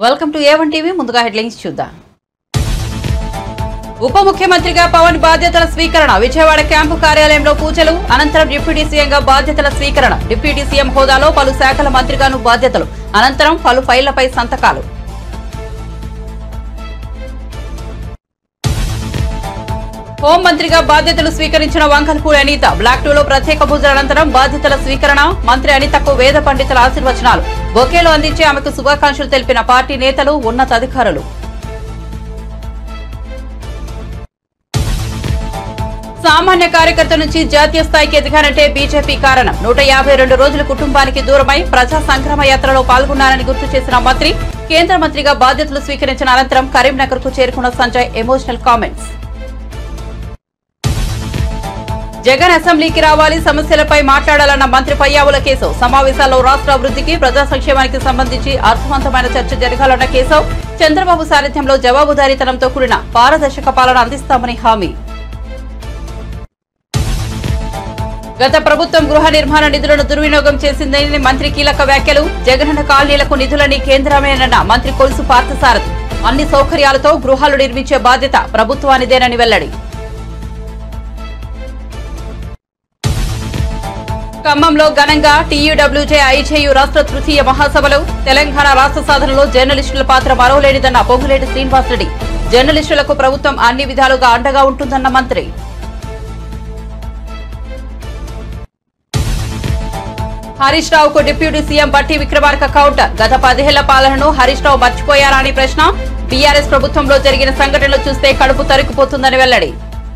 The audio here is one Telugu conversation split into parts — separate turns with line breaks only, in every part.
వెల్కమ్ టు ఏవన్ టీవీ ముందుగా హెడ్లైన్స్ చూద్దాం ఉప ముఖ్యమంత్రిగా పవన్ బాధ్యతల స్వీకరణ విజయవాడ క్యాంపు కార్యాలయంలో పూజలు అనంతరం డిప్యూటీ సీఎంగా బాధ్యతల స్వీకరణ డిప్యూటీ సీఎం హోదాలో పలు శాఖల మంత్రిగాను బాధ్యతలు అనంతరం పలు ఫైళ్లపై సంతకాలు హోంమంత్రిగా బాధ్యతలు స్వీకరించిన వంకల్పూడి అనిత బ్లాక్ టూలో ప్రత్యేక పూజల అనంతరం బాధ్యతల స్వీకరణ మంత్రి అనితకు వేద పండితుల ఆశీర్వచనాలు బొకేలు అందించి ఆమెకు శుభాకాంక్షలు తెలిపిన పార్టీ నేతలు ఉన్నతాధికారులు సామాన్య కార్యకర్త నుంచి జాతీయ స్థాయికి ఎదిగానంటే బీజేపీ కారణం నూట యాభై రెండు రోజుల కుటుంబానికి దూరమై ప్రజా సంగ్రామ యాత్రలో పాల్గొన్నారని గుర్తు చేసిన మంత్రి కేంద్ర మంత్రిగా బాధ్యతలు స్వీకరించిన అనంతరం కరీంనగర్ కు చేరుకున్న సంజయ్ ఎమోషనల్ కామెంట్స్ జగన్ అసెంబ్లీకి రావాలి సమస్యలపై మాట్లాడాలన్న మంత్రి పయ్యావుల కేశవ్ సమావేశాల్లో రాష్ట్ర అభివృద్ధికి ప్రజా సంక్షేమానికి సంబంధించి అర్థవంతమైన చర్చ జరగాలన్న కేశవ్ చంద్రబాబు సారథ్యంలో జవాబుదారీతనంతో కూడిన పారదర్శక పాలన అందిస్తామని హామీ గత ప్రభుత్వం గృహ నిర్మాణ నిధులను దుర్వినియోగం చేసిందని మంత్రి కీలక వ్యాఖ్యలు జగనన్న కాలనీలకు నిధులని కేంద్రమేనన్న మంత్రి కొలుసు పార్థసారథి అన్ని సౌకర్యాలతో గృహాలు నిర్మించే బాధ్యత ప్రభుత్వానిదేనని వెల్లడి ఖమ్మంలో ఘనంగా టీయూడబ్ల్యూజే ఐజేయు రాష్ట్ర తృతీయ మహాసభలు తెలంగాణ రాష్ట్ర సాధనలో జర్నలిస్టుల పాత్ర మరోలేనిదన్న పొంగులేటి శ్రీనివాసరెడ్డి జర్నలిస్టులకు ప్రభుత్వం అన్ని విధాలుగా అండగా ఉంటుందన్న మంత్రి హరీష్ రావుకు డిప్యూటీ సీఎం బట్టి విక్రమార్క కౌంటర్ గత పదేళ్ల పాలనను హరీష్ రావు మర్చిపోయారా అని ప్రశ్న బీఆర్ఎస్ ప్రభుత్వంలో జరిగిన సంఘటనలు చూస్తే కడుపు తరుక్కుపోతుందని వెల్లడి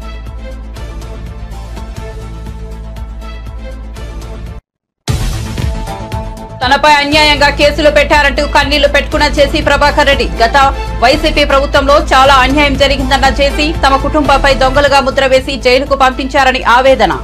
తనపై అన్యాయంగా కేసులు పెట్టారంటూ కన్నీళ్లు పెట్టుకున్న జేసీ ప్రభాకర్ రెడ్డి గత వైసీపీ ప్రభుత్వంలో చాలా అన్యాయం జరిగిందన్న జేసీ తమ కుటుంబంపై దొంగలుగా ముద్ర వేసి జైలుకు పంపించారని ఆవేదన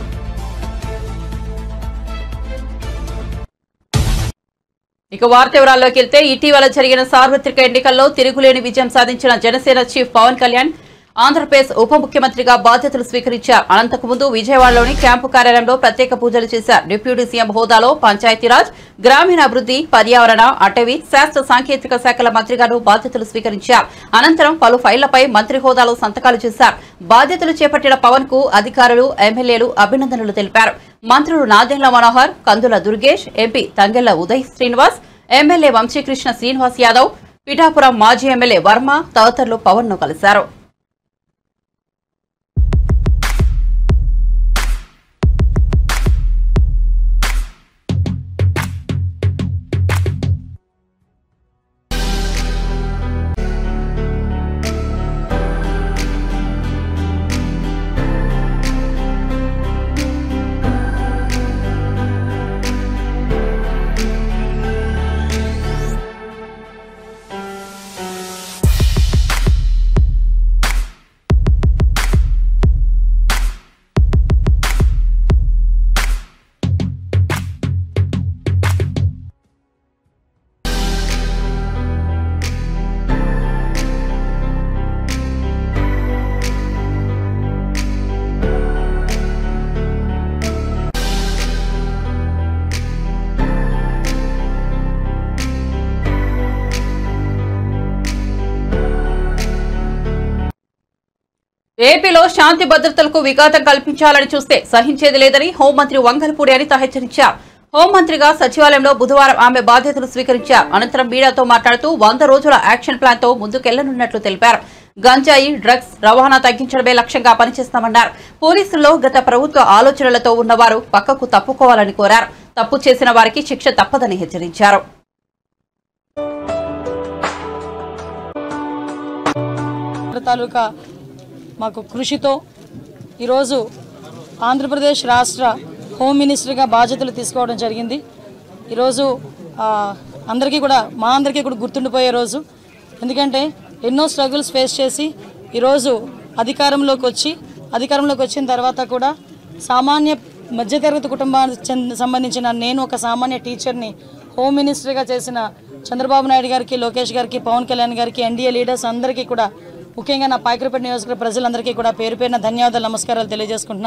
ఇక వార్త వివరాల్లోకి వెళ్తే ఇటీవల జరిగిన సార్వత్రిక ఎన్నికల్లో తిరుగులేని విజయం సాధించిన జనసేన చీఫ్ పవన్ కళ్యాణ్ ఆంధ్రప్రదేశ్ ఉప ముఖ్యమంత్రిగా బాధ్యతలు స్వీకరించారు అనంతకు ముందు విజయవాడలోని క్యాంపు కార్యాలయంలో ప్రత్యేక పూజలు చేశారు డిప్యూటీ సీఎం హోదాలో పంచాయతీరాజ్ గ్రామీణాభివృద్ధి పర్యావరణ అటవీ శాస్త్ర సాంకేతిక శాఖల మంత్రిగాను బాధ్యతలు స్వీకరించారు అనంతరం పలు ఫైళ్లపై మంత్రి హోదాలో సంతకాలు చేశారు బాధ్యతలు చేపట్టిన పవన్ కు అధికారులు ఎమ్మెల్యేలు అభినందనలు తెలిపారు మంత్రులు నాదెండ్ల మనోహర్ కందుల దుర్గేష్ ఎంపీ తంగెళ్ల ఉదయ్ శ్రీనివాస్ ఎమ్మెల్యే వంశీకృష్ణ శ్రీనివాస్ యాదవ్ పిఠాపురం మాజీ ఎమ్మెల్యే వర్మ తదితరులు పవన్ ను కలిశారు ఏపీలో శాంతి భద్రతలకు విఘాతం కల్పించాలని చూస్తే సహించేది లేదని హోంమంత్రి వంగలపూడి అనిత హెచ్చరించారు హోంమంత్రిగా సచివాలయంలో బుధవారం ఆమె బాధ్యతలు స్వీకరించారు అనంతరం మీడియాతో మాట్లాడుతూ వంద రోజుల యాక్షన్ ప్లాన్ తో ముందుకెళ్లనున్నట్లు తెలిపారు గంజాయి డ్రగ్స్ రవాణా తగ్గించడమే లక్ష్యంగా పనిచేస్తామన్నారు పోలీసుల్లో గత ప్రభుత్వ ఆలోచనలతో ఉన్నవారు పక్కకు తప్పుకోవాలని కోరారు తప్పు చేసిన వారికి శిక్ష తప్పదని హెచ్చరించారు
తాలూకా మాకు కృషితో ఈరోజు ఆంధ్రప్రదేశ్ రాష్ట్ర హోమ్ మినిస్టర్గా బాధ్యతలు తీసుకోవడం జరిగింది ఈరోజు ఆ, అందరికీ కూడా మా అందరికీ కూడా గుర్తుండిపోయే రోజు ఎందుకంటే ఎన్నో స్ట్రగుల్స్ ఫేస్ చేసి ఈరోజు అధికారంలోకి వచ్చి అధికారంలోకి వచ్చిన తర్వాత కూడా సామాన్య మధ్యతరగతి కుటుంబానికి చెంద- సంబంధించిన నేను ఒక సామాన్య టీచర్ని హోమ్ మినిస్టర్గా చేసిన చంద్రబాబు నాయుడు గారికి లోకేష్ గారికి పవన్ కళ్యాణ్ గారికి ఎన్డీఏ లీడర్స్ అందరికీ కూడా ముఖ్యంగా నా పాయకరపేట నియోజకవర్గ ప్రజలందరికీ కూడా పేరు పేరున ధన్యవాదాలు నమస్కారాలు తెలియజేసుకుంటున్నా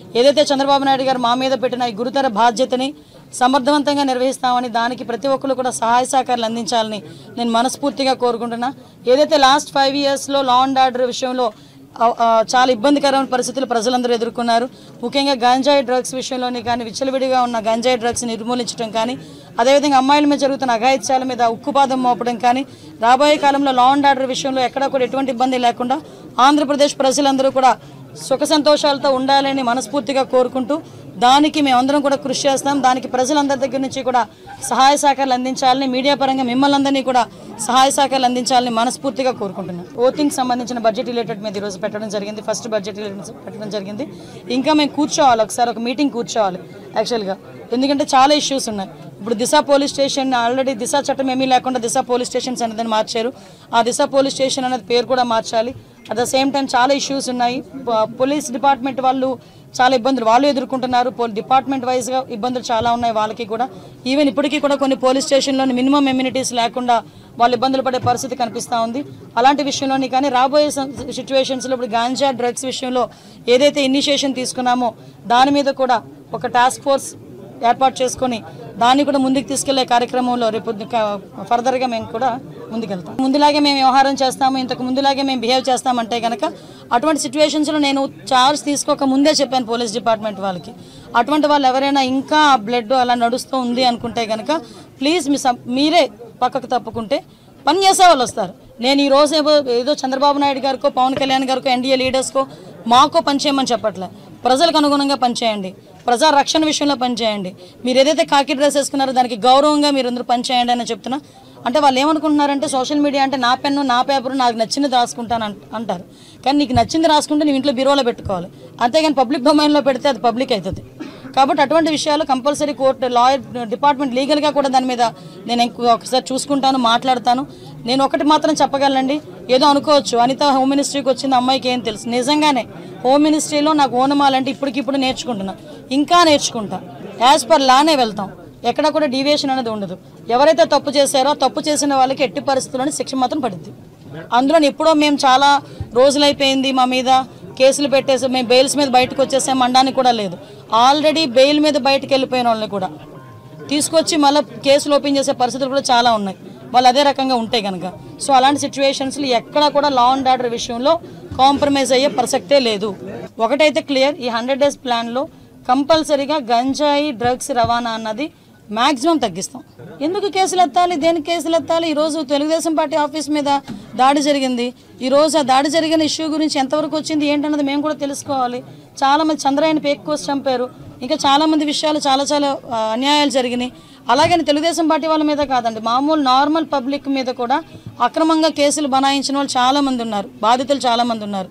ఏదైతే చంద్రబాబు నాయుడు గారు మా మీద పెట్టిన ఈ గురుతర బాధ్యతని సమర్థవంతంగా నిర్వహిస్తామని దానికి ప్రతి ఒక్కరు కూడా సహాయ సహకారాలు అందించాలని నేను మనస్ఫూర్తిగా కోరుకుంటున్నా ఏదైతే లాస్ట్ ఫైవ్ ఇయర్స్లో లా అండ్ ఆర్డర్ విషయంలో ఆ, ఆ, చాలా ఇబ్బందికరమైన పరిస్థితులు ప్రజలందరూ ఎదుర్కొన్నారు ముఖ్యంగా గంజాయి డ్రగ్స్ విషయంలోని కానీ విచ్చలవిడిగా ఉన్న గంజాయి డ్రగ్స్ నిర్మూలించడం కానీ అదేవిధంగా అమ్మాయిల మీద జరుగుతున్న అఘాయిత్యాల మీద ఉక్కుపాదం మోపడం కానీ రాబోయే కాలంలో లా అండ్ ఆర్డర్ విషయంలో ఎక్కడా కూడా ఎటువంటి ఇబ్బంది లేకుండా ఆంధ్రప్రదేశ్ ప్రజలందరూ కూడా సుఖ సంతోషాలతో ఉండాలని మనస్ఫూర్తిగా కోరుకుంటూ దానికి మేమందరం కూడా కృషి చేస్తాం దానికి ప్రజలందరి దగ్గర నుంచి కూడా సహాయ సహకారాలు అందించాలని మీడియా పరంగా మిమ్మల్ని అందరినీ కూడా సహాయ సహకారాలు అందించాలని మనస్ఫూర్తిగా కోరుకుంటున్నాం ఓటింగ్ సంబంధించిన బడ్జెట్ రిలేటెడ్ మీద ఈరోజు పెట్టడం జరిగింది ఫస్ట్ బడ్జెట్ రిలేటెడ్ పెట్టడం జరిగింది ఇంకా మేము కూర్చోవాలి ఒకసారి ఒక మీటింగ్ కూర్చోవాలి యాక్చువల్గా ఎందుకంటే చాలా ఇష్యూస్ ఉన్నాయి ఇప్పుడు Disha police station already Disha చట్టం ఏమీ లేకుండా దిశ పోలీస్ స్టేషన్స్ అనేది మార్చారు ఆ దిశ పోలీస్ స్టేషన్ అనేది పేరు కూడా మార్చాలి అట్ ద సేమ్ టైం చాలా ఇష్యూస్ ఉన్నాయి ప- పోలీస్ డిపార్ట్మెంట్ వాళ్ళు చాలా ఇబ్బందులు వాళ్ళు ఎదుర్కొంటున్నారు పో డిపార్ట్మెంట్ వైజ్గా ఇబ్బందులు చాలా ఉన్నాయి వాళ్ళకి కూడా ఈవెన్ ఇప్పటికీ కూడా కొన్ని పోలీస్ స్టేషన్లోని మినిమం ఎమ్యూనిటీస్ లేకుండా వాళ్ళు ఇబ్బందులు పడే పరిస్థితి కనిపిస్తూ ఉంది అలాంటి విషయంలోని కానీ రాబోయే సిచ్యువేషన్స్లో ఇప్పుడు గాంజా డ్రగ్స్ విషయంలో ఏదైతే ఇనిషియేషన్ తీసుకున్నామో దాని మీద కూడా ఒక టాస్క్ ఫోర్స్ ఏర్పాటు చేసుకొని దాన్ని కూడా ముందుకు తీసుకెళ్లే కార్యక్రమంలో రేపు ఫర్దర్గా మేము కూడా ముందుకెళ్తాం ముందులాగే మేము వ్యవహారం చేస్తాము ఇంతకు ముందులాగే మేము బిహేవ్ చేస్తామంటే కనుక అటువంటి సిచ్యువేషన్స్లో నేను చార్జ్ తీసుకోక ముందే చెప్పాను పోలీస్ డిపార్ట్మెంట్ వాళ్ళకి అటువంటి వాళ్ళు ఎవరైనా ఇంకా బ్లడ్ అలా నడుస్తూ ఉంది అనుకుంటే కనుక ప్లీజ్ మీ సం- మీరే పక్కకు తప్పుకుంటే పని చేసే వాళ్ళు వస్తారు నేను ఈ రోజు ఏదో ఏదో చంద్రబాబు నాయుడు గారికో పవన్ కళ్యాణ్ గారికో ఎన్డీఏ లీడర్స్కో మాకో పనిచేయమని చెప్పట్లే ప్రజలకు అనుగుణంగా పనిచేయండి ప్రజా రక్షణ విషయంలో పనిచేయండి మీరు ఏదైతే కాకి డ్రెస్ వేసుకున్నారో దానికి గౌరవంగా మీరు అందరూ పనిచేయండి అని చెప్తున్నా అంటే వాళ్ళు ఏమనుకుంటున్నారంటే సోషల్ మీడియా అంటే నా పెన్ను నా పేపర్ నాకు నచ్చింది రాసుకుంటాను అంట- అంటారు కానీ నీకు నచ్చింది రాసుకుంటే నీ ఇంట్లో బీరోలో పెట్టుకోవాలి అంతేగాని పబ్లిక్ డొమైన్లో పెడితే అది పబ్లిక్ అవుతుంది కాబట్టి అటువంటి విషయాలు కంపల్సరీ కోర్టు లాయర్ డిపార్ట్మెంట్ లీగల్గా కూడా దాని మీద నేను ఇంకో- ఒకసారి చూసుకుంటాను మాట్లాడతాను నేను ఒకటి మాత్రం చెప్పగలనండి ఏదో అనుకోవచ్చు అనిత హోమ్ మినిస్ట్రీకి వచ్చింది అమ్మాయికి ఏం తెలుసు నిజంగానే హోమ్ మినిస్ట్రీలో నాకు ఓనమాలంటే ఇప్పటికిప్పుడు నేర్చుకుంటున్నా ఇంకా నేర్చుకుంటా యాజ్ పర్ లానే వెళ్తాం ఎక్కడ కూడా డీవియేషన్ అనేది ఉండదు ఎవరైతే తప్పు చేశారో ఆ తప్పు చేసిన వాళ్ళకి ఎట్టి పరిస్థితుల్లోనే శిక్ష మాత్రం పడుద్ది అందులో ఎప్పుడో మేము చాలా రోజులైపోయింది మా మీద కేసులు పెట్టేసి మేము బెయిల్స్ మీద బయటకు వచ్చేసాం అనడానికి కూడా లేదు ఆల్రెడీ బెయిల్ మీద బయటకు వెళ్ళిపోయిన వాళ్ళని కూడా తీసుకొచ్చి మళ్ళీ కేసులు ఓపెన్ చేసే పరిస్థితులు కూడా చాలా ఉన్నాయి వాళ్ళు అదే రకంగా ఉంటాయి కనుక సో అలాంటి సిచ్యువేషన్స్లో ఎక్కడ కూడా లా అండ్ ఆర్డర్ విషయంలో కాంప్రమైజ్ అయ్యే ప్రసక్తే లేదు ఒకటైతే క్లియర్ ఈ హండ్రెడ్ డేస్ ప్లాన్లో కంపల్సరీగా గంజాయి డ్రగ్స్ రవాణా అన్నది మాక్సిమం తగ్గిస్తాం ఎందుకు కేసులు ఎత్తాలి దేనికి కేసులు ఎత్తాలి ఈరోజు తెలుగుదేశం పార్టీ ఆఫీస్ మీద దాడి జరిగింది ఈరోజు ఆ దాడి జరిగిన ఇష్యూ గురించి ఎంతవరకు వచ్చింది ఏంటన్నది మేము కూడా తెలుసుకోవాలి చాలా మంది చంద్రయాన్ని పేక్ కోసి చంపారు ఇంకా చాలా మంది విషయాలు చాలా చాలా ఆ, అన్యాయాలు జరిగినాయి అలాగని తెలుగుదేశం పార్టీ వాళ్ళ మీద కాదండి మామూలు నార్మల్ పబ్లిక్ మీద కూడా అక్రమంగా కేసులు బనాయించిన వాళ్ళు చాలా మంది ఉన్నారు బాధితులు చాలా మంది ఉన్నారు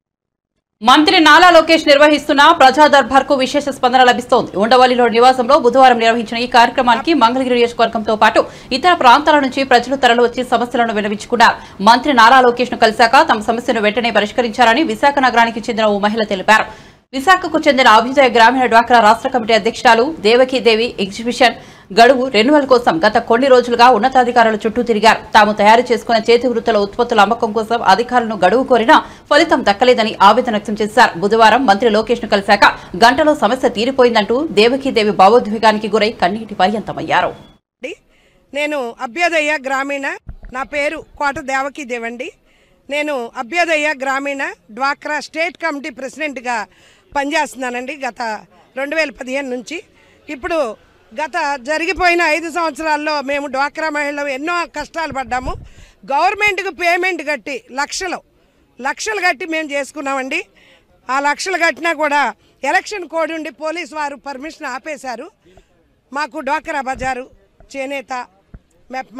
మంత్రి నాలా లోకేష్ నిర్వహిస్తున్న ప్రజా దర్బార్ కు విశేష స్పందన లభిస్తోంది ఉండవల్లిలో నివాసంలో బుధవారం నిర్వహించిన ఈ కార్యక్రమానికి మంగళగిరి నియోజకవర్గంతో పాటు ఇతర ప్రాంతాల నుంచి ప్రజలు తరలి వచ్చి సమస్యలను వినవించుకున్నారు మంత్రి నారా లోకేష్ ను కలిశాక తమ సమస్యను వెంటనే పరిష్కరించారని విశాఖ నగరానికి చెందిన ఓ మహిళ తెలిపారు విశాఖకు చెందిన అభ్యుదయ గ్రామీణ డ్వాక్రా రాష్ట్ర కమిటీ అధ్యక్షురాలు దేవకీదేవి ఎగ్జిబిషన్ గడువు రెన్యువల్ కోసం గత కొన్ని రోజులుగా ఉన్నతాధికారుల చుట్టూ తిరిగారు తాము తయారు చేసుకున్న చేతి వృత్తుల ఉత్పత్తుల అమ్మకం కోసం అధికారులను గడువు కోరినా ఫలితం దక్కలేదని ఆవేదన వ్యక్తం చేశారు బుధవారం మంత్రి లోకేష్ ను కలిశాక గంటలో సమస్య తీరిపోయిందంటూ దేవకీదేవి భావోద్వేగానికి గురై కన్నీటి పర్యంతమయ్యారు
అండి. నేను అభ్యుదయ గ్రామీణ నా పేరు కోట దేవకి దేవండి నేను అభ్యుదయ గ్రామీణ డ్వాక్రా స్టేట్ కమిటీ ప్రెసిడెంట్గా పనిచేస్తున్నానండి గత రెండు వేల పదిహేను నుంచి ఇప్పుడు గత జరిగిపోయిన ఐదు సంవత్సరాల్లో మేము డ్వాక్రా మహిళలు ఎన్నో కష్టాలు పడ్డాము గవర్నమెంట్కి పేమెంట్ కట్టి లక్షలు లక్షలు కట్టి మేము చేసుకున్నామండి ఆ లక్షలు కట్టినా కూడా ఎలక్షన్ కోడ్ ఉండి పోలీస్ వారు పర్మిషన్ ఆపేశారు మాకు డ్వాక్రా బజారు చేనేత మెప్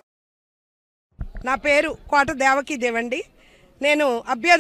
నా పేరు కోట దేవకి దేవండి నేను అభ్యర్థి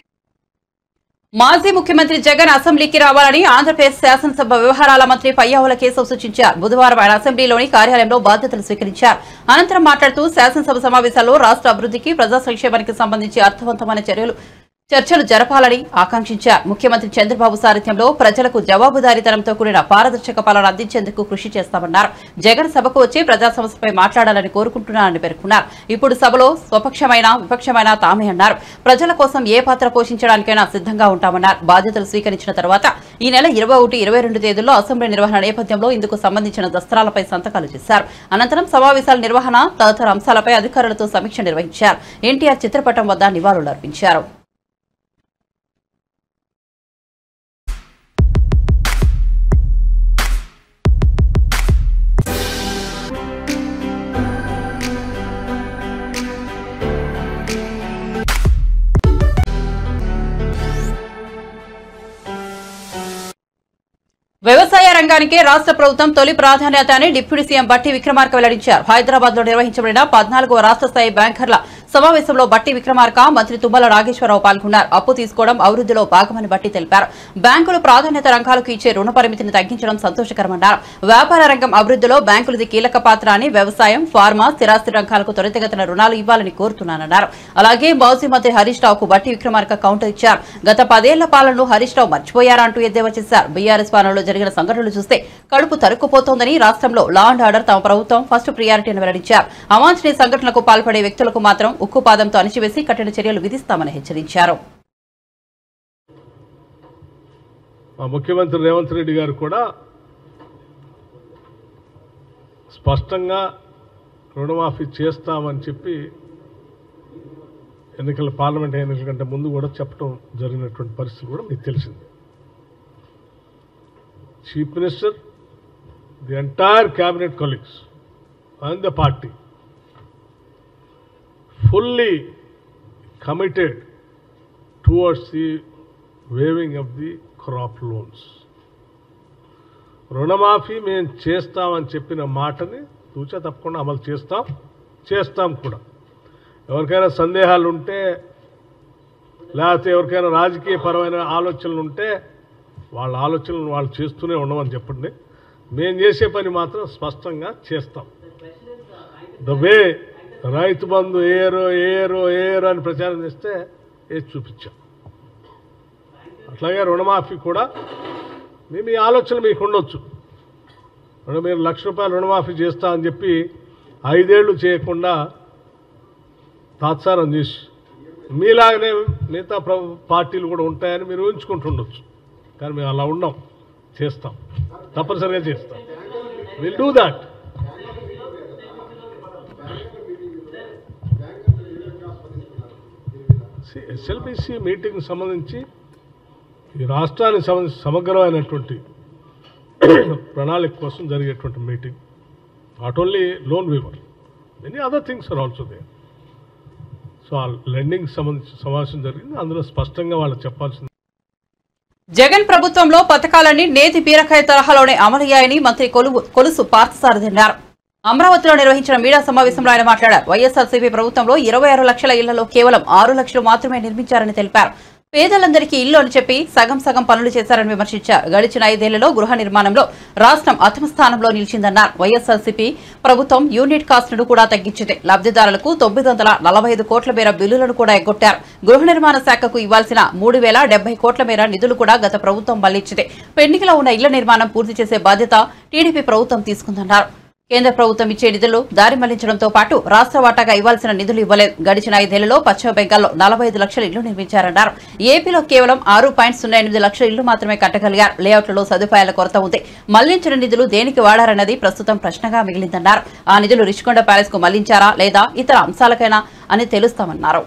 మాజీ ముఖ్యమంత్రి జగన్ అసెంబ్లీకి రావాలని ఆంధ్రప్రదేశ్ శాసనసభ వ్యవహారాల మంత్రి పయ్యావుల కేశవ్ సూచించారు బుధవారం ఆయన అసెంబ్లీలోని కార్యాలయంలో బాధ్యతలు స్వీకరించారు అనంతరం మాట్లాడుతూ శాసనసభ సమావేశాల్లో రాష్ట్ర అభివృద్ధికి ప్రజా సంక్షేమానికి సంబంధించి అర్థవంతమైన చర్యలు చర్చలు జరపాలని ఆకాంక్షించారు ముఖ్యమంత్రి చంద్రబాబు సారథ్యంలో ప్రజలకు జవాబుదారీతనంతో కూడిన పారదర్శక పాలన అందించేందుకు కృషి చేస్తామన్నారు జగన్ సభకు వచ్చి ప్రజా సమస్యపై మాట్లాడాలని కోరుకుంటున్నారని పేర్కొన్నారు ఇప్పుడు సభలో స్వపక్షమైన విపక్షమైన తామే అన్నారు ప్రజల కోసం ఏ పాత్ర పోషించడానికైనా సిద్ధంగా ఉంటామన్నారు బాధ్యతలు స్వీకరించిన తర్వాత ఈ నెల ఇరవై ఒకటి ఇరవై రెండు తేదీల్లో అసెంబ్లీ నిర్వహణ నేపథ్యంలో ఇందుకు సంబంధించిన దస్త్రాలపై సంతకాలు చేశారు అనంతరం సమావేశాల నిర్వహణ తదితర అంశాలపై అధికారులతో సమీక్ష నిర్వహించారు ఎన్టీఆర్ చిత్రపటం వద్ద నివాళులర్పించారు వ్యవసాయ రంగానికి రాష్ట్ర ప్రభుత్వం తొలి ప్రాధాన్యత అని డిప్యూటీ సీఎం బట్టి విక్రమార్క వెల్లడించారు హైదరాబాద్ లో నిర్వహించబడిన పద్నాలుగవ రాష్ట్ర స్థాయి బ్యాంకర్ల సమావేశంలో బట్టి విక్రమార్క మంత్రి తుమ్మల నాగేశ్వరరావు పాల్గొన్నారు అప్పు తీసుకోవడం అభివృద్ధిలో భాగమని బట్టి తెలిపారు బ్యాంకులు ప్రాధాన్యత రంగాలకు ఇచ్చే రుణ పరిమితిని తగ్గించడం సంతోషకరమన్నారు వ్యాపార రంగం అభివృద్ధిలో బ్యాంకులది కీలక పాత్ర అని వ్యవసాయం ఫార్మా స్థిరాస్తి రంగాలకు త్వరితగతిన రుణాలు ఇవ్వాలని కోరుతున్నానన్నారు అలాగే మాజీ మంత్రి హరీష్ రావుకు బట్టి విక్రమార్క కౌంటర్ ఇచ్చారు గత పదేళ్ల పాలనను హరీష్ రావు మర్చిపోయారా అంటూ ఎద్దేవా చేశారు బీఆర్ఎస్ పాలనలో జరిగిన సంఘటనలు చూస్తే కడుపు తరుక్కుపోతోందని రాష్ట్రంలో లా అండ్ ఆర్డర్ తమ ప్రభుత్వం ఫస్ట్ ప్రియారిటీ అని వెల్లడించారు అవాంఛనీయ సంఘటనలకు పాల్పడే వ్యక్తులకు మాత్రం ఉక్కుపాదంతో అణిచివేసి కఠిన చర్యలు విధిస్తామని హెచ్చరించారు
మా ముఖ్యమంత్రి రేవంత్ రెడ్డి గారు కూడా స్పష్టంగా రుణమాఫీ చేస్తామని చెప్పి ఎన్నికల పార్లమెంట్ ఎన్నికల కంటే ముందు కూడా చెప్పడం జరిగినటువంటి పరిస్థితి కూడా మీకు తెలిసింది chief minister the entire cabinet colleagues and the party fully committed towards the waiving of the crop loans. రుణమాఫీ మేము చేస్తామని చెప్పిన మాటని తూచా తప్పకుండా అమలు చేస్తాం చేస్తాం కూడా ఎవరికైనా సందేహాలు ఉంటే లేకపోతే ఎవరికైనా రాజకీయ పరమైన ఆలోచనలు ఉంటే వాళ్ళ ఆలోచనలు వాళ్ళు చేస్తూనే ఉండమని చెప్పండి మేము చేసే పని మాత్రం స్పష్టంగా చేస్తాం ద వే రైతు బంధు ఏరో ఏరో ఏరో అని ప్రచారం చేస్తే ఏది చూపించాం అట్లాగే రుణమాఫీ కూడా మీ మీ ఆలోచన మీకు ఉండొచ్చు ఇప్పుడు మీరు లక్ష రూపాయలు రుణమాఫీ చేస్తా అని చెప్పి ఐదేళ్లు చేయకుండా తాత్సారం చేసి మీలాగనే మిగతా ప్రభు పార్టీలు కూడా ఉంటాయని మీరు ఊహించుకుంటుండొచ్చు కానీ మేము అలా ఉన్నాం చేస్తాం తప్పనిసరిగా చేస్తాం will do that SLBC meeting సంబంధించి ఈ రాష్ట్రానికి సంబంధించి సమగ్రమైనటువంటి ప్రణాళిక కోసం జరిగేటువంటి meeting not only loan waiver many other things are also there so uh lending సంబంధించి సమావేశం జరిగింది అందులో స్పష్టంగా వాళ్ళు చెప్పాల్సింది
జగన్ ప్రభుత్వంలో పథకాలన్నీ నేతి బీరకాయ తరహాలోనే అమలయ్యాయని మంత్రి కొలువు కొలుసు పార్థసారథి అన్నారు అమరావతిలో నిర్వహించిన మీడియా సమావేశంలో ఆయన మాట్లాడారు వైఎస్ఆర్సీపీ ప్రభుత్వంలో ఇరవై ఆరు లక్షల ఇళ్లలో కేవలం ఆరు లక్షలు మాత్రమే నిర్మించారని తెలిపారు పేదలందరికీ ఇల్లు అని చెప్పి సగం సగం పనులు చేశారని విమర్శించారు గడిచిన ఐదేళ్లలో గృహ నిర్మాణంలో రాష్ట్రం అథమ స్థానంలో నిలిచిందన్నారు వైఎస్ఆర్సీపీ ప్రభుత్వం యూనిట్ కాస్ట్ ను కూడా తగ్గించింది లబ్దిదారులకు తొమ్మిది వందల నలభై ఐదు కోట్ల మేర బిల్లులను కూడా ఎగ్గొట్టారు గృహ నిర్మాణ శాఖకు ఇవ్వాల్సిన మూడు వేల డెబ్బై కోట్ల మేర నిధులు కూడా గత ప్రభుత్వం మళ్లించింది పెండింగ్లో ఉన్న ఇళ్ల నిర్మాణం పూర్తి చేసే బాధ్యత టీడీపీ ప్రభుత్వం తీసుకుందన్నారు కేంద్ర ప్రభుత్వం ఇచ్చే నిధులు దారి మళ్లించడంతో పాటు రాష్ట్ర వాటాగా ఇవ్వాల్సిన నిధులు ఇవ్వలేదు గడిచిన ఐదేళ్లలో పశ్చిమ బెంగాల్లో నలభై ఐదు లక్షల ఇళ్లు నిర్మించారన్నారు ఏపీలో కేవలం ఆరు పాయింట్ సున్నా ఎనిమిది లక్షల ఇళ్లు మాత్రమే కట్టగలిగారు లేఅవుట్లలో సదుపాయాల కొరత ఉంది మళ్లించిన నిధులు దేనికి వాడారన్నది ప్రస్తుతం ప్రశ్నగా మిగిలిందన్నారు ఆ నిధులు రిషికొండ ప్యాలెస్ కు మళ్లించారా లేదా ఇతర అంశాలకైనా అని తెలుస్తామన్నారు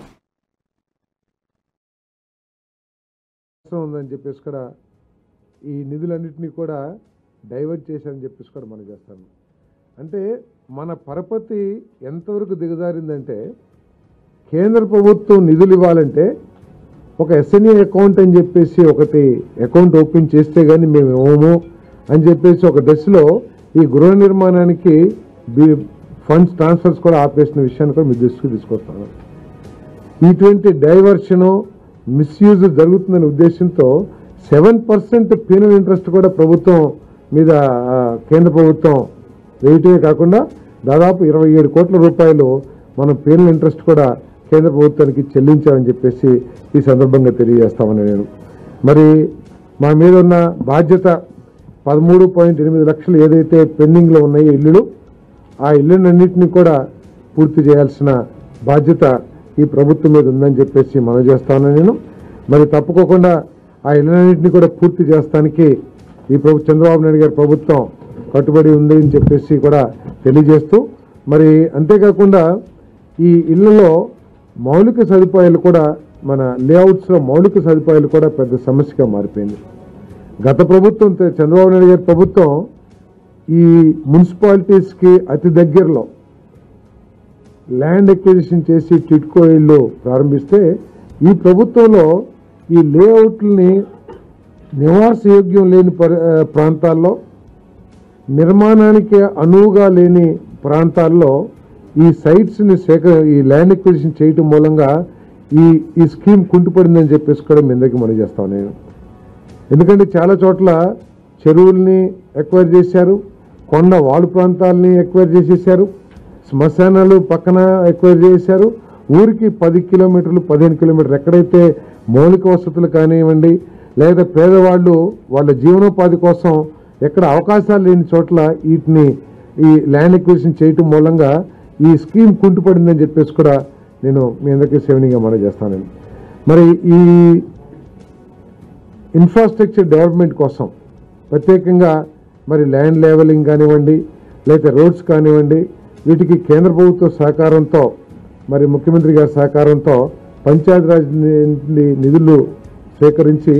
అవసరం ఉందని చెప్పేసి కూడా ఈ నిధులన్నింటినీ కూడా డైవర్ట్ చేశారని చెప్పేసి కూడా మనం చేస్తాను అంటే మన పరపతి ఎంతవరకు దిగజారిందంటే కేంద్ర ప్రభుత్వం నిధులు ఇవ్వాలంటే ఒక ఎస్ఎన్ఏ అకౌంట్ అని చెప్పేసి ఒకటి అకౌంట్ ఓపెన్ చేస్తే కానీ మేము ఇవ్వము అని చెప్పేసి ఒక దశలో ఈ గృహ నిర్మాణానికి ఫండ్స్ ట్రాన్స్ఫర్స్ కూడా ఆపేసిన విషయాన్ని కూడా మీ దృష్టికి తీసుకొస్తాను ఇటువంటి డైవర్షను మిస్యూజ్ జరుగుతుందనే ఉద్దేశంతో సెవెన్ పర్సెంట్ పీనల్ ఇంట్రెస్ట్ కూడా ప్రభుత్వం మీద ఆ, కేంద్ర ప్రభుత్వం వేయటమే కాకుండా దాదాపు ఇరవై ఏడు కోట్ల రూపాయలు మనం పీనల్ ఇంట్రెస్ట్ కూడా కేంద్ర ప్రభుత్వానికి చెల్లించామని చెప్పేసి ఈ సందర్భంగా తెలియజేస్తామని నేను మరి మా మీద ఉన్న బాధ్యత పదమూడు పాయింట్ ఎనిమిది లక్షలు ఏదైతే పెండింగ్లో ఉన్నాయో ఇల్లులు ఆ ఇళ్ళనన్నింటినీ కూడా పూర్తి చేయాల్సిన బాధ్యత ఈ ప్రభుత్వం మీద ఉందని చెప్పేసి మనం చేస్తాను నేను మరి తప్పుకోకుండా ఆ ఇళ్ళనన్నింటినీ కూడా పూర్తి చేస్తానికి ఈ ప్రభు చంద్రబాబు నాయుడు గారి ప్రభుత్వం కట్టుబడి ఉంది అని చెప్పేసి కూడా తెలియజేస్తూ మరి అంతేకాకుండా ఈ ఇళ్లలో మౌలిక సదుపాయాలు కూడా మన లేఅవుట్స్లో మౌలిక సదుపాయాలు కూడా పెద్ద సమస్యగా మారిపోయింది గత ప్రభుత్వం చంద్రబాబు నాయుడు గారి ప్రభుత్వం ఈ మున్సిపాలిటీస్కి అతి దగ్గరలో ల్యాండ్ ఎక్విజిషన్ చేసి టిట్కో ఇల్లు ప్రారంభిస్తే ఈ ప్రభుత్వంలో ఈ లేఅవుట్లని నివాసయోగ్యం లేని పరి- ఆ, ప్రాంతాల్లో నిర్మాణానికి అనువుగా లేని ప్రాంతాల్లో ఈ సైట్స్ని సేకర ఈ ల్యాండ్ ఎక్విజిషన్ చేయటం మూలంగా ఈ ఈ స్కీమ్ కుంటుపడిందని చెప్పేసి కూడా మీ అందరికీ మనం చేస్తాను నేను ఎందుకంటే చాలా చోట్ల చెరువుల్ని ఎక్వైర్ చేశారు కొండ వాడు ప్రాంతాలని ఎక్వైర్ చేసేసారు శ్మశానాలు పక్కన ఎక్వైర్ చేశారు ఊరికి పది కిలోమీటర్లు పదిహేను కిలోమీటర్లు ఎక్కడైతే మౌలిక వసతులు కానివ్వండి లేదా పేదవాళ్ళు వాళ్ళ జీవనోపాధి కోసం ఎక్కడ అవకాశాలు లేని చోట్ల వీటిని ఈ ల్యాండ్ ఎక్విజిషన్ చేయటం మూలంగా ఈ స్కీమ్ కుంటుపడిందని చెప్పేసి కూడా నేను మీ అందరికీ సేవనీగా మనం చేస్తానండి మరి ఈ ఇన్ఫ్రాస్ట్రక్చర్ డెవలప్మెంట్ కోసం ప్రత్యేకంగా మరి ల్యాండ్ లెవెలింగ్ కానివ్వండి లేదా రోడ్స్ కానివ్వండి వీటికి కేంద్ర ప్రభుత్వ సహకారంతో మరి ముఖ్యమంత్రి గారి సహకారంతో పంచాయతీరాజ్ నుండి నిధులు సేకరించి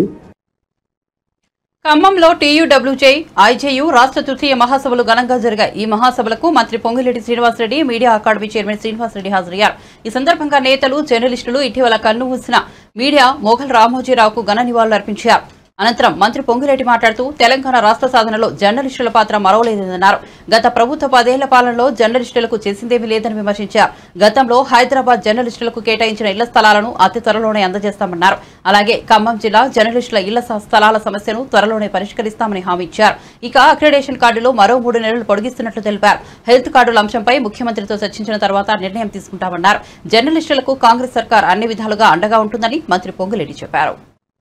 ఖమ్మంలో టీయూడబ్ల్యూజే ఐజేయు రాష్ట్ర తృతీయ మహాసభలు ఘనంగా జరిగాయి ఈ మహాసభలకు మంత్రి Pongireddy Srinivasa Reddy media academy chairman Srinivasa Reddy హాజరయ్యారు ఈ సందర్భంగా నేతలు జర్నలిస్టులు ఇటీవల కన్ను మూసిన మీడియా మోఘల్ రామోజీరావుకు ఘన నివాళులర్పించారు అనంతరం మంత్రి పొంగిరెడ్డి మాట్లాడుతూ తెలంగాణ రాష్ట్ర సాధనలో జర్నలిస్టుల పాత్ర మరవలేదన్నారు గత ప్రభుత్వ పదేళ్ల పాలనలో జర్నలిస్టులకు చేసిందేమీ లేదని విమర్శించారు గతంలో హైదరాబాద్ జర్నలిస్టులకు కేటాయించిన ఇళ్ల స్థలాలను అతి త్వరలోనే అందజేస్తామన్నారు అలాగే ఖమ్మం జిల్లా జర్నలిస్టుల ఇళ్ల స- స్థలాల సమస్యను త్వరలోనే పరిష్కరిస్తామని హామీ ఇచ్చారు ఇక అక్రిడేషన్ కార్డులో మరో మూడు నెలలు పొడిగిస్తున్నట్లు తెలిపారు హెల్త్ కార్డుల అంశంపై ముఖ్యమంత్రితో చర్చించిన తర్వాత నిర్ణయం తీసుకుంటామన్నారు జర్నలిస్టులకు కాంగ్రెస్ సర్కార్ అన్ని విధాలుగా అండగా ఉంటుందని మంత్రి పొంగులేటి చెప్పారు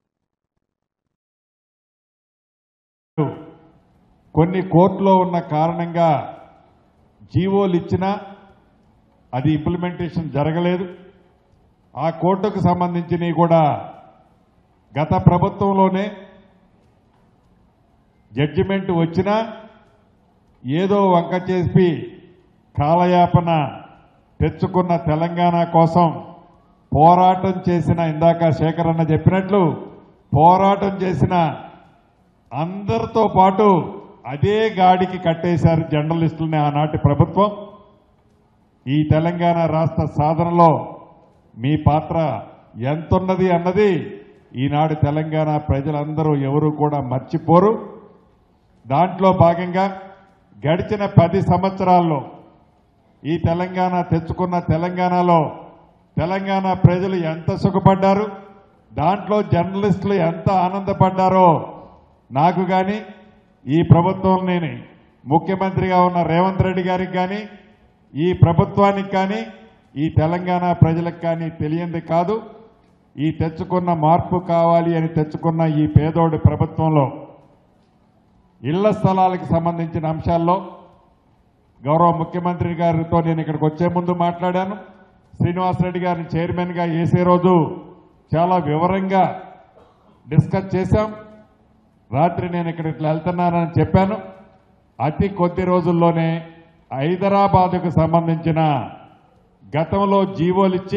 కొన్ని కోర్టులో ఉన్న కారణంగా జీవోలు ఇచ్చినా అది ఇంప్లిమెంటేషన్ జరగలేదు ఆ కోర్టుకు సంబంధించినవి కూడా గత ప్రభుత్వంలోనే జడ్జిమెంట్ వచ్చినా ఏదో వంక చేసి కాలయాపన తెచ్చుకున్న తెలంగాణ కోసం పోరాటం చేసిన ఇందాక శేఖరన్న చెప్పినట్లు పోరాటం చేసిన అందరితో పాటు అదే గాడికి కట్టేశారు జర్నలిస్టులని ఆనాటి ప్రభుత్వం ఈ తెలంగాణ రాష్ట్ర సాధనలో మీ పాత్ర ఎంతున్నది అన్నది ఈనాడు తెలంగాణ ప్రజలందరూ ఎవరు కూడా మర్చిపోరు దాంట్లో భాగంగా గడిచిన పది సంవత్సరాల్లో ఈ తెలంగాణ తెచ్చుకున్న తెలంగాణలో తెలంగాణ ప్రజలు ఎంత సుఖపడ్డారు దాంట్లో జర్నలిస్టులు ఎంత ఆనందపడ్డారో నాకు కానీ ఈ ప్రభుత్వంలోని ముఖ్యమంత్రిగా ఉన్న రేవంత్ రెడ్డి గారికి కానీ ఈ ప్రభుత్వానికి కానీ ఈ తెలంగాణ ప్రజలకు కానీ తెలియంది కాదు ఈ తెచ్చుకున్న మార్పు కావాలి అని తెచ్చుకున్న ఈ పేదోడి ప్రభుత్వంలో ఇళ్ల స్థలాలకు సంబంధించిన అంశాల్లో గౌరవ ముఖ్యమంత్రి గారితో నేను ఇక్కడికి వచ్చే ముందు మాట్లాడాను శ్రీనివాసరెడ్డి గారిని చైర్మన్గా వేసే రోజు చాలా వివరంగా డిస్కస్ చేశాం రాత్రి నేను ఇక్కడ ఇట్లా వెళ్తున్నానని చెప్పాను అతి కొద్ది రోజుల్లోనే హైదరాబాదుకు సంబంధించిన గతంలో జీవోలు ఇచ్చి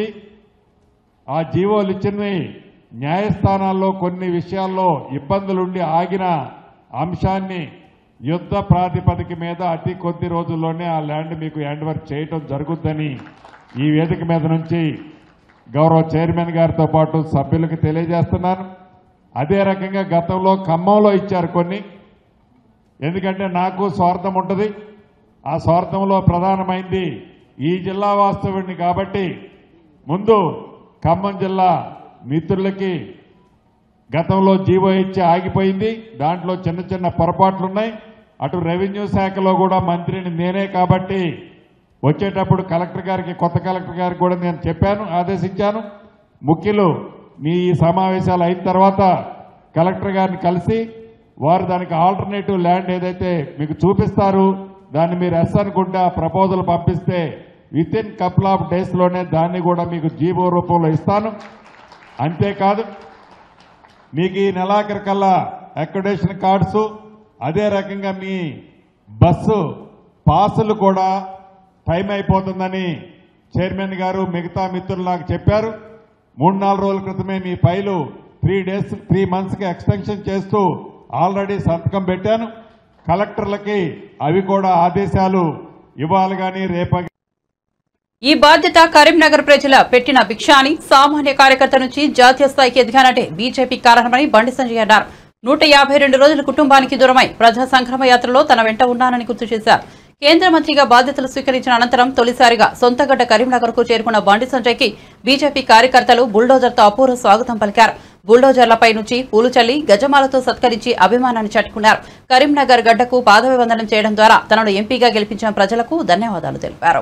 ఆ జీవోలు ఇచ్చినవి న్యాయస్థానాల్లో కొన్ని విషయాల్లో ఇబ్బందులుండి ఆగిన అంశాన్ని యుద్ధ ప్రాతిపదిక మీద అతి కొద్ది రోజుల్లోనే ఆ ల్యాండ్ మీకు హ్యాండ్ వర్క్ చేయటం జరుగుద్దని ఈ వేదిక మీద నుంచి గౌరవ చైర్మన్ గారితో పాటు సభ్యులకు తెలియజేస్తున్నాను అదే రకంగా గతంలో ఖమ్మంలో ఇచ్చారు కొన్ని ఎందుకంటే నాకు స్వార్థం ఉంటుంది ఆ స్వార్థంలో ప్రధానమైంది ఈ జిల్లా వాస్తవుడిని కాబట్టి ముందు ఖమ్మం జిల్లా మిత్రులకి గతంలో జీవో ఇచ్చి ఆగిపోయింది దాంట్లో చిన్న చిన్న పొరపాట్లున్నాయి అటు రెవెన్యూ శాఖలో కూడా మంత్రిని నేనే కాబట్టి వచ్చేటప్పుడు కలెక్టర్ గారికి కొత్త కలెక్టర్ గారికి కూడా నేను చెప్పాను ఆదేశించాను ముఖ్యులు మీ ఈ సమావేశాలు అయిన తర్వాత కలెక్టర్ గారిని కలిసి వారు దానికి ఆల్టర్నేటివ్ ల్యాండ్ ఏదైతే మీకు చూపిస్తారు దాన్ని మీరు ఎస్ అనుకుంటా ప్రపోజల్ పంపిస్తే విత్ ఇన్ కపుల్ ఆఫ్ డేస్లోనే దాన్ని కూడా మీకు జీవో రూపంలో ఇస్తాను అంతేకాదు మీకు ఈ నెలాఖరు కల్లా అకామిడేషన్ కార్డ్స్ అదే రకంగా మీ బస్సు పాసులు కూడా టైం అయిపోతుందని చైర్మన్ గారు మిగతా మిత్రులు నాకు చెప్పారు మూడు నాలుగు రోజుల క్రితమే మీ ఫైలు త్రీ డేస్ త్రీ మంత్స్కి ఎక్స్టెన్షన్ చేస్తూ ఆల్రెడీ సంతకం పెట్టాను కలెక్టర్లకి అవి కూడా ఆదేశాలు ఇవ్వాలి కానీ రేప
ఈ బాధ్యత కరీంనగర్ ప్రజల పెట్టిన భిక్ష అని సామాన్య కార్యకర్త నుంచి జాతీయ స్థాయికి ఎదిగానంటే బీజేపీ కారణమని బండి సంజయ్ అన్నారు నూట యాభై రెండు రోజుల కుటుంబానికి దూరమై ప్రజా సంక్రమ యాత్రలో తన వెంట ఉన్నానని గుర్తు చేశారు కేంద్ర మంత్రిగా బాధ్యతలు స్వీకరించిన అనంతరం తొలిసారిగా సొంతగడ్డ కరీంనగర్ కు చేరుకున్న బండి సంజయ్ కి బీజేపీ కార్యకర్తలు బుల్డోజర్తో అపూర్వ స్వాగతం పలికారు బుల్డోజర్లపై నుంచి పూలు చల్లి గజమాలతో సత్కరించి అభిమానాన్ని చాటుకున్నారు కరీంనగర్ గడ్డకు పాదవివందనం చేయడం ద్వారా తనను ఎంపీగా గెలిపించిన ప్రజలకు ధన్యవాదాలు తెలిపారు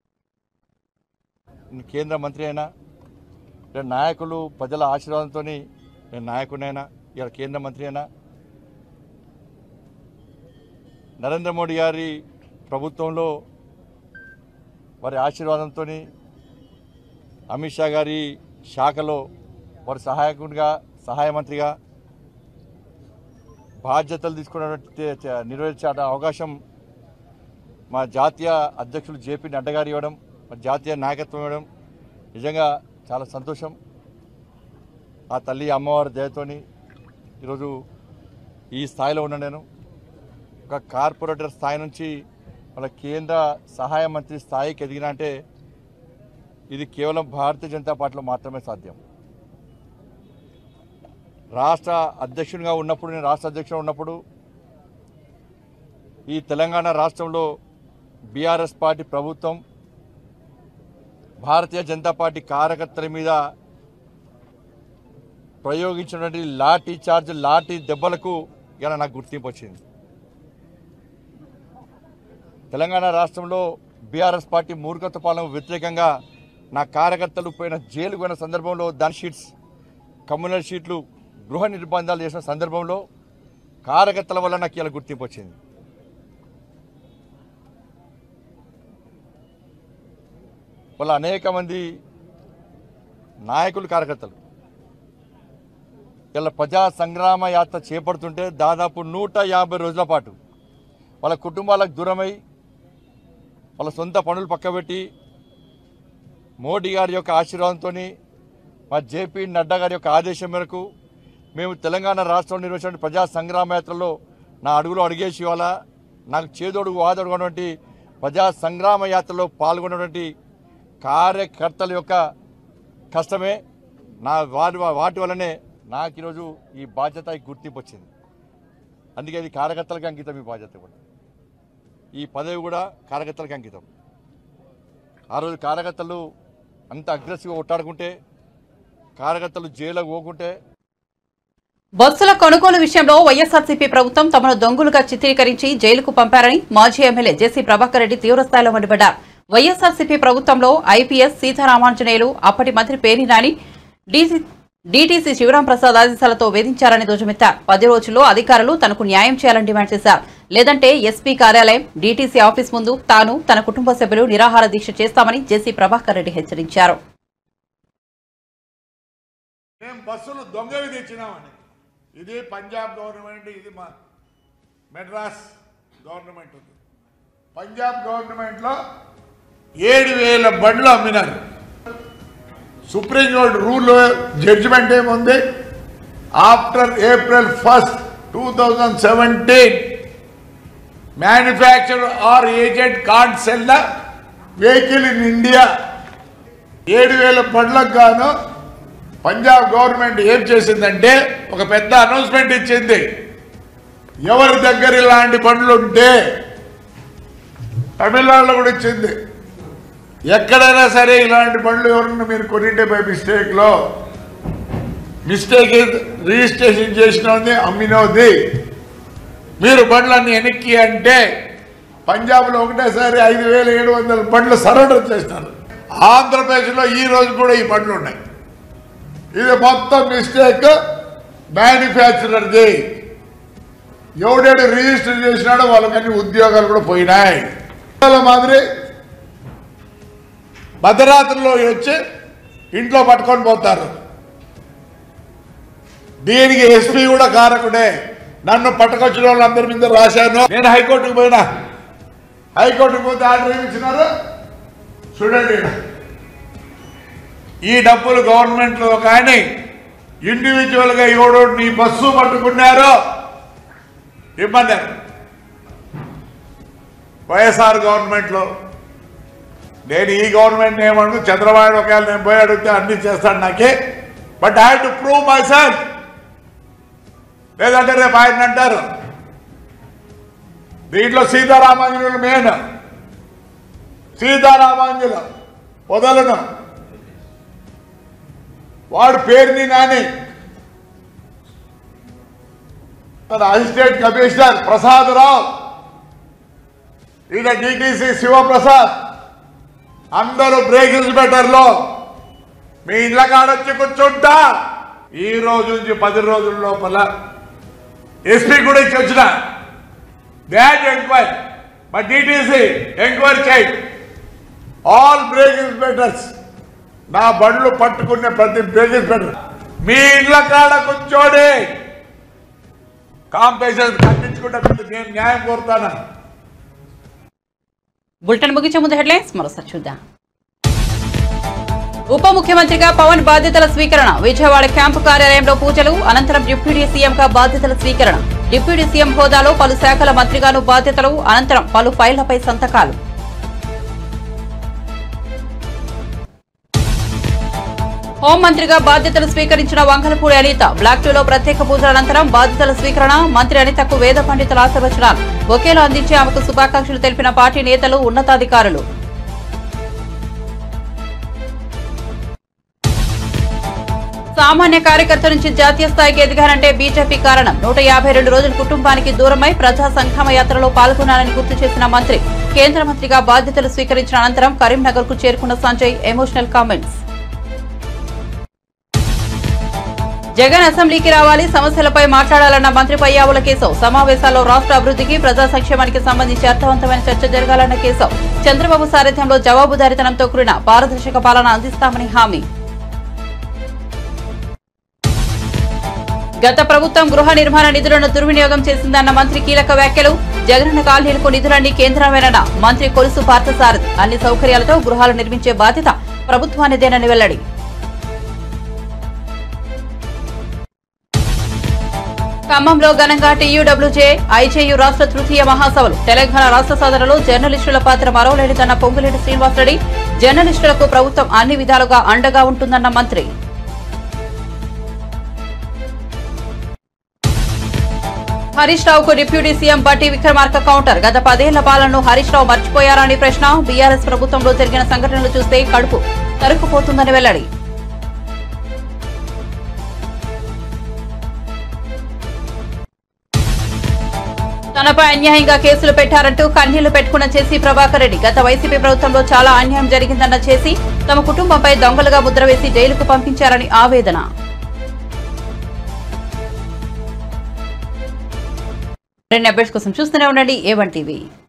నేను కేంద్ర మంత్రి అయినా నేను నాయకులు ప్రజల ఆశీర్వాదంతో నేను నాయకుడైనా ఇలా కేంద్ర మంత్రి అయినా నరేంద్ర మోడీ గారి ప్రభుత్వంలో వారి ఆశీర్వాదంతో అమిత్ షా గారి శాఖలో వారి సహాయకుడిగా సహాయ మంత్రిగా బాధ్యతలు తీసుకున్నటువంటి నిర్వహించే అవకాశం మా జాతీయ అధ్యక్షులు జేపీ నడ్డా గారు ఇవ్వడం మా జాతీయ నాయకత్వం ఇవ్వడం నిజంగా చాలా సంతోషం ఆ తల్లి అమ్మవారి దయతోని ఈరోజు ఈ స్థాయిలో ఉన్నా నేను ఒక కార్పొరేటర్ స్థాయి నుంచి మన కేంద్ర సహాయ మంత్రి స్థాయికి ఎదిగిన అంటే ఇది కేవలం భారతీయ జనతా పార్టీలో మాత్రమే సాధ్యం రాష్ట్ర అధ్యక్షునిగా ఉన్నప్పుడు నేను రాష్ట్ర అధ్యక్షుడు ఉన్నప్పుడు ఈ తెలంగాణ రాష్ట్రంలో బీఆర్ఎస్ పార్టీ ప్రభుత్వం భారతీయ జనతా పార్టీ కార్యకర్తల మీద ప్రయోగించినటువంటి లాఠీ చార్జ్ లాఠీ దెబ్బలకు ఇలా నాకు గుర్తింపు వచ్చింది తెలంగాణ రాష్ట్రంలో బీఆర్ఎస్ పార్టీ మూర్ఖత్వ పాలన వ్యతిరేకంగా నా కార్యకర్తలు పోయిన జైలు పోయిన సందర్భంలో దాని షీట్స్ కమ్యూనల్ షీట్లు గృహ నిర్బంధాలు చేసిన సందర్భంలో కార్యకర్తల వల్ల నాకు ఇలా గుర్తింపు వచ్చింది వాళ్ళ అనేక మంది నాయకులు కార్యకర్తలు ఇలా ప్రజా సంగ్రామ యాత్ర చేపడుతుంటే దాదాపు నూట యాభై రోజుల పాటు వాళ్ళ కుటుంబాలకు దూరమై వాళ్ళ సొంత పనులు పక్కబెట్టి మోడీ గారి యొక్క ఆశీర్వాదంతో మా జేపీ నడ్డా గారి యొక్క ఆదేశం మేరకు మేము తెలంగాణ రాష్ట్రంలో నిర్వహించిన ప్రజా సంగ్రామ యాత్రలో నా అడుగులో అడిగేసి ఇవాళ నాకు చేదోడుగు వాదోడుగున్నటువంటి ప్రజా సంగ్రామ యాత్రలో పాల్గొన్నటువంటి కార్యకర్తల యొక్క కష్టమే నా వాటి వాటి వల్లనే నాకు ఈరోజు ఈ బాధ్యత ఈ గుర్తింపు వచ్చింది అందుకే ఇది కార్యకర్తలకు అంకితం ఈ బాధ్యత కూడా ఈ పదవి కూడా కార్యకర్తలకు అంకితం ఆ రోజు కార్యకర్తలు అంత అగ్రెసివ్గా కొట్టాడుకుంటే కార్యకర్తలు జైలుకు పోకుంటే
బస్సుల కొనుగోలు విషయంలో వైఎస్ఆర్సీపీ ప్రభుత్వం తమను దొంగలుగా చిత్రీకరించి జైలుకు పంపారని మాజీ ఎమ్మెల్యే జేసీ ప్రభాకర్ రెడ్డి తీవ్రస్థాయిలో మండిపడ్డారు వైఎస్ఆర్సీపీ ప్రభుత్వంలో ఐపీఎస్ సీతారామాంజనేయులు అప్పటి మంత్రి పేర్ని నాని డీసీ డీటీసీ శివరాం ప్రసాద్ ఆదేశాలతో వేధించారని ధ్వజమెత్తారు పది రోజుల్లో అధికారులు తనకు న్యాయం చేయాలని డిమాండ్ చేశారు లేదంటే ఎస్పీ కార్యాలయం డీటీసీ ఆఫీస్ ముందు తాను తన కుటుంబ సభ్యులు నిరాహార దీక్ష చేస్తామని జేసీ ప్రభాకర్ రెడ్డి హెచ్చరించారు
మేము బస్సులు దొంగవి తెచ్చినామని ఇది పంజాబ్ గవర్నమెంట్ ఇది మా మెడ్రాస్ గవర్నమెంట్ ఉంది పంజాబ్ గవర్నమెంట్లో ఏడు వేల బండ్లు అమ్మినారు సుప్రీంకోర్టు రూల్ జడ్జిమెంట్ ఏముంది after April first two thousand seventeen manufacture or agent can't sell the vehicle in India ఏడు వేల బండ్లకు గాను పంజాబ్ గవర్నమెంట్ ఏం చేసిందంటే ఒక పెద్ద అనౌన్స్మెంట్ ఇచ్చింది ఎవరి దగ్గర ఇలాంటి బండ్లు ఉంటే తమిళనాడులో కూడా ఇచ్చింది ఎక్కడైనా సరే ఇలాంటి బండ్లు ఎవరన్నా మీరు కొనింటే బై మిస్టేక్లో మిస్టేక్ రిజిస్ట్రేషన్ చేసినది అమ్మినోది మీరు బండ్లన్నీ వెనక్కి అంటే పంజాబ్లో ఒకటేసారి ఐదు వేల ఏడు వందల బండ్లు సరెండర్ చేస్తారు ఆంధ్రప్రదేశ్లో ఈ రోజు కూడా ఈ బండ్లు ఉన్నాయి ఇది మొత్తం మిస్టేక్ మ్యానుఫ్యాక్చరర్ది ఎవడేడు రిజిస్టర్ చేసినాడో వాళ్ళకన్నీ ఉద్యోగాలు కూడా పోయినాయి వాళ్ళ మాదిరి భద్రాద్రిలో వచ్చి ఇంట్లో పట్టుకొని పోతారు దీనికి ఎస్పీ కూడా కారకుడే నన్ను పట్టుకొచ్చిన వాళ్ళందరి మీద రాశాను నేను హైకోర్టుకు పోయినా హైకోర్టుకు పోతే ఆర్డర్ ఏమి ఇచ్చినారు చూడండి ఈ డబ్బులు గవర్నమెంట్ లో కానీ ఇండివిజువల్ గా ఎవడో నీ బస్సు పట్టుకున్నారు ఇమ్మన్నారు వైఎస్ఆర్ గవర్నమెంట్ లో నేను ఈ గవర్నమెంట్ ఏమను చంద్రబాబు ఒకవేళ నేను పోయి అడిగితే అన్ని చేస్తాను నాకే but I to prove myself లేదంటే రేపు ఆయన అంటారు దీంట్లో సీతారామాంజనులు మెయిన్ సీతారామాంజులు వదలను వాడు పేరుని నాని తన అసిస్టెంట్ కమిషనర్ ప్రసాద్ రావు ఈయన డిటిసి శివప్రసాద్ అందరూ బ్రేక్ ఇన్స్పెక్టర్లో మీ ఇళ్ళ కాడొచ్చి కూర్చుంటా ఈ రోజు నుంచి పది రోజుల లోపల ఎస్పీ కూడా ఇచ్చి వచ్చిన దాట్ ఎంక్వైరీ మా డిటిసి ఎంక్వైరీ చేయి ఆల్ బ్రేక్ ఇన్స్పెక్టర్స్ నా బండ్లు పట్టుకునే ప్రతి బ్రేక్ ఇన్స్పెక్టర్ మీ ఇళ్ళ కాడ కూర్చోడి కాంపిటీషన్ కట్టించుకుంటే నేను న్యాయం కోరుతాను
బులెటిన్ ముగించే ముందు హెడ్లైన్స్ మరోసారి చూద్దాం ఉప ముఖ్యమంత్రిగా పవన్ బాధ్యతల స్వీకరణ విజయవాడ క్యాంపు కార్యాలయంలో పూజలు అనంతరం డిప్యూటీ సీఎంగా బాధ్యతల స్వీకరణ డిప్యూటీ సీఎం హోదాలో పలు శాఖల మంత్రిగాను బాధ్యతలు అనంతరం పలు ఫైళ్లపై సంతకాలు హోంమంత్రిగా బాధ్యతలు స్వీకరించిన వంకలపూడి అనిత బ్లాక్ టూలో ప్రత్యేక పూజల అనంతరం బాధ్యతల స్వీకరణ మంత్రి అనితకు వేద పండితుల ఆశీర్వచనాలు ఒకేలా అందించి ఆమెకు శుభాకాంక్షలు తెలిపిన పార్టీ నేతలు ఉన్నతాధికారులు సామాన్య కార్యకర్త నుంచి జాతీయ స్థాయికి ఎదిగారంటే బీజేపీ కారణం నూట యాభై రెండు రోజుల కుటుంబానికి దూరమై ప్రజా సంక్షేమ యాత్రలో పాల్గొన్నారని గుర్తు చేసిన మంత్రి కేంద్ర మంత్రిగా బాధ్యతలు స్వీకరించిన అనంతరం కరీంనగర్ కు చేరుకున్న సంజయ్ ఎమోషనల్ కామెంట్స్ జగన్ అసెంబ్లీకి రావాలి సమస్యలపై మాట్లాడాలన్న మంత్రి పయ్యావుల కేశవ్ సమావేశాల్లో రాష్ట్ర అభివృద్ధికి ప్రజా సంక్షేమానికి సంబంధించి అర్థవంతమైన చర్చ జరగాలన్న కేశవ్ చంద్రబాబు సారథ్యంలో జవాబుదారీతనంతో కూడిన పారదర్శక పాలన అందిస్తామని హామీ గత ప్రభుత్వం గృహ నిర్మాణ నిధులను దుర్వినియోగం చేసిందన్న మంత్రి కీలక వ్యాఖ్యలు జగనన్న కాలనీలకు నిధులన్నీ కేంద్రమేనన్న మంత్రి కొలుసు పార్థసారథి అన్ని సౌకర్యాలతో గృహాలు నిర్మించే బాధ్యత ప్రభుత్వానిదేనని వెల్లడి ఖమ్మంలో ఘనంగా టీయూడబ్ల్యూజే ఐజేయు రాష్ట్ర తృతీయ మహాసభలు తెలంగాణ రాష్ట్ర సాధనలో జర్నలిస్టుల పాత్ర మరోలేనిదన్న పొంగులేటి శ్రీనివాసరెడ్డి జర్నలిస్టులకు ప్రభుత్వం అన్ని విధాలుగా అండగా ఉంటుందన్న మంత్రి హరీష్ రావుకు డిప్యూటీ సీఎం బట్టి విక్రమార్క కౌంటర్ గత పదేళ్ల పాలనను హరీష్ రావు మర్చిపోయారని ప్రశ్న బీఆర్ఎస్ ప్రభుత్వంలో జరిగిన సంఘటనలు చూస్తే కడుపు తరుక్కుపోతుందని వెల్లడి తనపై అన్యాయంగా కేసులు పెట్టారంటూ కన్నీళ్లు పెట్టుకున్న చేసి ప్రభాకర్ రెడ్డి గత వైసీపీ ప్రభుత్వంలో చాలా అన్యాయం జరిగిందన్న చేసి తమ కుటుంబంపై దొంగలుగా ముద్ర వేసి జైలుకు పంపించారని ఆవేదన మరిన్ని అప్డేట్స్ కోసం చూస్తూనే ఉండండి ఏవన్ టీవీ